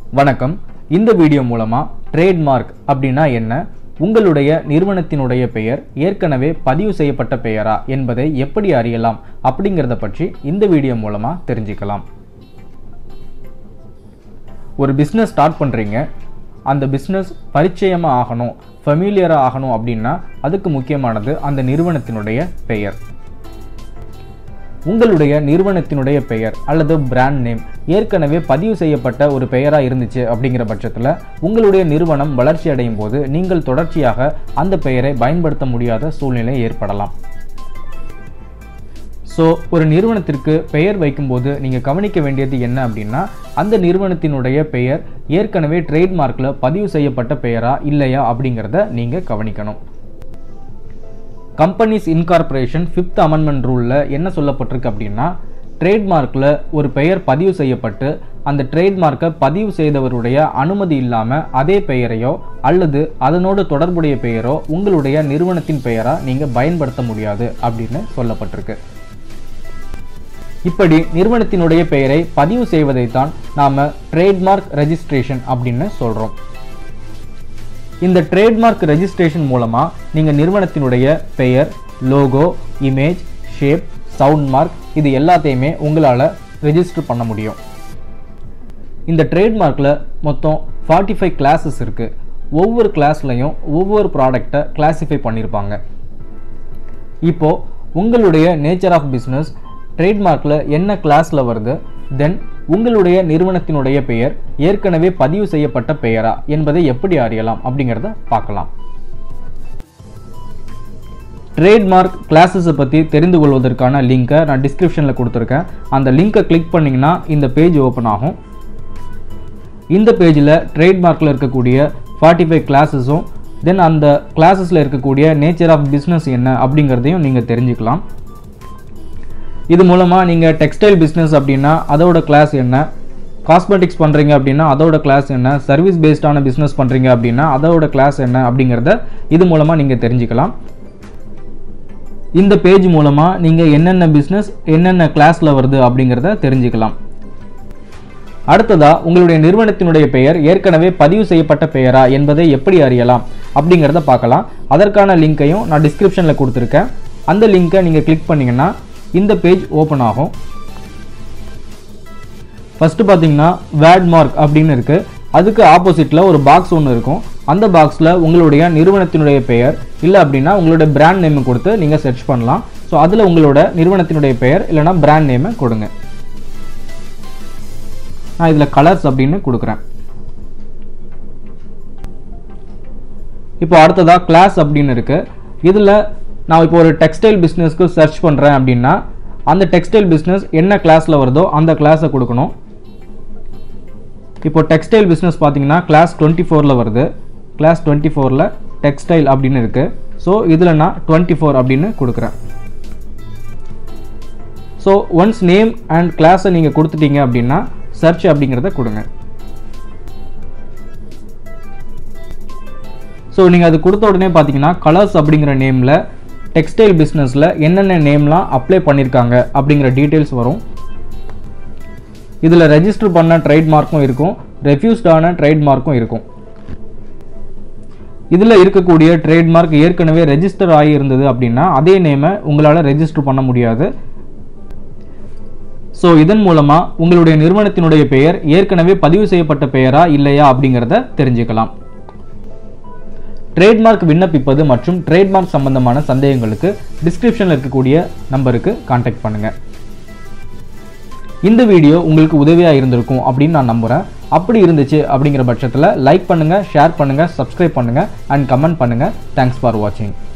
வணக்கம் இந்த வீடியோ மூலமா ட்ரேட்மார்க் அப்படின்னா என்ன உங்களுடைய நிறுவனத்தினுடைய பெயர் ஏற்கனவே பதிவு செய்யப்பட்ட பெயரா என்பதை எப்படி அறியலாம் அப்படிங்கிறத பற்றி இந்த வீடியோ மூலமா தெரிஞ்சுக்கலாம் ஒரு பிஸ்னஸ் ஸ்டார்ட் பண்ணுறீங்க அந்த பிஸ்னஸ் பரிச்சயமாக ஆகணும் ஃபெமிலியராக ஆகணும் அப்படின்னா அதுக்கு முக்கியமானது அந்த நிறுவனத்தினுடைய பெயர் உங்களுடைய நிறுவனத்தினுடைய பெயர் அல்லது பிராண்ட் நேம் ஏற்கனவே பதிவு செய்யப்பட்ட ஒரு பெயராக இருந்துச்சு அப்படிங்கிற பட்சத்தில் உங்களுடைய நிறுவனம் வளர்ச்சி அடையும் போது நீங்கள் தொடர்ச்சியாக அந்த பெயரை பயன்படுத்த முடியாத சூழ்நிலை ஏற்படலாம் ஸோ ஒரு நிறுவனத்திற்கு பெயர் வைக்கும்போது நீங்கள் கவனிக்க வேண்டியது என்ன அப்படின்னா அந்த நிறுவனத்தினுடைய பெயர் ஏற்கனவே ட்ரேட்மார்க்கில் பதிவு செய்யப்பட்ட பெயரா இல்லையா அப்படிங்கிறத நீங்கள் கவனிக்கணும் கம்பெனிஸ் இன்கார்பரேஷன் ஃபிஃப்த் அமெண்ட்மெண்ட் ரூலில் என்ன சொல்லப்பட்டிருக்கு அப்படின்னா ட்ரேட்மார்க்கில் ஒரு பெயர் பதிவு செய்யப்பட்டு அந்த ட்ரேட்மார்க்கை பதிவு செய்தவருடைய அனுமதி இல்லாமல் அதே பெயரையோ அல்லது அதனோடு தொடர்புடைய பெயரோ உங்களுடைய நிறுவனத்தின் பெயராக நீங்கள் பயன்படுத்த முடியாது அப்படின்னு சொல்லப்பட்டிருக்கு இப்படி நிறுவனத்தினுடைய பெயரை பதிவு செய்வதைத்தான் நாம் ட்ரேட்மார்க் ரெஜிஸ்ட்ரேஷன் அப்படின்னு சொல்கிறோம் இந்த ட்ரேட்மார்க் ரெஜிஸ்ட்ரேஷன் மூலமாக நீங்கள் நிறுவனத்தினுடைய பெயர் logo image shape sound mark இது எல்லாத்தையுமே உங்களால் ரெஜிஸ்டர் பண்ண முடியும் இந்த ட்ரேட்மார்க்கில் மொத்தம் ஃபார்ட்டி ஃபைவ் கிளாஸஸ் இருக்குது ஒவ்வொரு கிளாஸ்லையும் ஒவ்வொரு ப்ராடக்டை கிளாஸிஃபை பண்ணியிருப்பாங்க இப்போது உங்களுடைய நேச்சர் ஆஃப் பிஸ்னஸ் ட்ரேட்மார்க்கில் என்ன கிளாஸில் வருது தென் உங்களுடைய நிறுவனத்தினுடைய பெயர் ஏற்கனவே பதிவு செய்யப்பட்ட பெயரா என்பதை எப்படி அறியலாம் அப்படிங்கிறத பார்க்கலாம் ட்ரேட்மார்க் கிளாஸஸை பற்றி தெரிந்து கொள்வதற்கான லிங்க்கை நான் டிஸ்கிரிப்ஷனில் கொடுத்துருக்கேன் அந்த லிங்கை கிளிக் பண்ணிங்கன்னா இந்த பேஜ் ஓப்பன் ஆகும் இந்த பேஜில் ட்ரேட்மார்க்கில் இருக்கக்கூடிய ஃபார்ட்டி ஃபைவ் கிளாஸஸும் தென் அந்த கிளாஸஸில் இருக்கக்கூடிய நேச்சர் ஆஃப் பிஸ்னஸ் என்ன அப்படிங்கிறதையும் நீங்கள் தெரிஞ்சுக்கலாம் இது மூலமாக நீங்கள் டெக்ஸ்டைல் பிஸ்னஸ் அப்படின்னா அதோட கிளாஸ் என்ன காஸ்மெட்டிக்ஸ் பண்ணுறீங்க அப்படின்னா அதோட கிளாஸ் என்ன சர்வீஸ் பேஸ்டான பிஸ்னஸ் பண்ணுறீங்க அப்படின்னா அதோட கிளாஸ் என்ன அப்படிங்கிறத இது மூலமாக நீங்கள் தெரிஞ்சுக்கலாம் இந்த பேஜ் மூலமாக நீங்கள் என்னென்ன பிஸ்னஸ் என்னென்ன கிளாஸில் வருது அப்படிங்கிறத தெரிஞ்சுக்கலாம் அடுத்ததா உங்களுடைய நிறுவனத்தினுடைய பெயர் ஏற்கனவே பதிவு செய்யப்பட்ட பெயரா என்பதை எப்படி அறியலாம் அப்படிங்கிறத பார்க்கலாம் அதற்கான லிங்க்கையும் நான் டிஸ்கிரிப்ஷனில் கொடுத்துருக்கேன் அந்த லிங்க்கை நீங்கள் கிளிக் பண்ணிங்கன்னா இந்த பேஜ் ஓப்பன் ஆகும் ஃபஸ்ட்டு பார்த்தீங்கன்னா வேட் மார்க் அப்படின்னு இருக்குது அதுக்கு ஆப்போசிட்டில் ஒரு பாக்ஸ் ஒன்று இருக்கும் அந்த பாக்ஸில் உங்களுடைய நிறுவனத்தினுடைய பெயர் இல்லை அப்படின்னா உங்களுடைய பிராண்ட் நேமை கொடுத்து நீங்கள் சர்ச் பண்ணலாம் ஸோ அதில் உங்களோட நிறுவனத்தினுடைய பெயர் இல்லைனா பிராண்ட் நேமை கொடுங்க நான் இதில் கலர்ஸ் அப்படின்னு கொடுக்குறேன் இப்போ அடுத்ததாக கிளாஸ் அப்படின்னு இருக்குது இதில் நான் இப்போ ஒரு டெக்ஸ்டைல் பிஸ்னஸ்க்கு சர்ச் பண்ணுறேன் அப்படின்னா அந்த டெக்ஸ்டைல் பிஸ்னஸ் என்ன கிளாஸில் வருதோ அந்த கிளாஸை கொடுக்கணும் இப்போ டெக்ஸ்டைல் பிஸ்னஸ் பார்த்தீங்கன்னா கிளாஸ் டுவெண்ட்டி ஃபோரில் வருது கிளாஸ் டுவெண்ட்டி ஃபோரில் டெக்ஸ்டைல் அப்படின்னு இருக்குது ஸோ இதில் நான் டுவெண்ட்டி ஃபோர் அப்படின்னு கொடுக்குறேன் ஸோ ஒன்ஸ் நேம் அண்ட் கிளாஸை நீங்கள் கொடுத்துட்டீங்க அப்படின்னா சர்ச் அப்படிங்கிறத கொடுங்க ஸோ நீங்கள் அது கொடுத்த உடனே பார்த்தீங்கன்னா கலர்ஸ் அப்படிங்கிற நேமில் டெக்ஸ்டைல் பிஸ்னஸில் என்னென்ன நேம்லாம் அப்ளை பண்ணியிருக்காங்க அப்படிங்கிற டீட்டெயில்ஸ் வரும் இதில் ரெஜிஸ்டர் பண்ண ட்ரேட்மார்க்கும் இருக்கும் ரெஃப்யூஸ்டான ட்ரேட்மார்க்கும் இருக்கும் இதில் இருக்கக்கூடிய ட்ரேட்மார்க் ஏற்கனவே ரெஜிஸ்டர் ஆகி இருந்தது அப்படின்னா அதே நேமை உங்களால் ரெஜிஸ்டர் பண்ண முடியாது ஸோ இதன் மூலமாக உங்களுடைய நிறுவனத்தினுடைய பெயர் ஏற்கனவே பதிவு செய்யப்பட்ட பெயரா இல்லையா அப்படிங்கிறத தெரிஞ்சுக்கலாம் ட்ரேட்மார்க் விண்ணப்பிப்பது மற்றும் ட்ரேட்மார்க் சம்பந்தமான சந்தேகங்களுக்கு டிஸ்கிரிப்ஷனில் இருக்கக்கூடிய நம்பருக்கு காண்டாக்ட் பண்ணுங்கள் இந்த வீடியோ உங்களுக்கு உதவியாக இருந்திருக்கும் அப்படின்னு நான் நம்புகிறேன் அப்படி இருந்துச்சு அப்படிங்கிற பட்சத்தில் லைக் பண்ணுங்கள் ஷேர் பண்ணுங்கள் சப்ஸ்கிரைப் பண்ணுங்கள் அண்ட் கமெண்ட் பண்ணுங்கள் தேங்க்ஸ் ஃபார் வாட்சிங்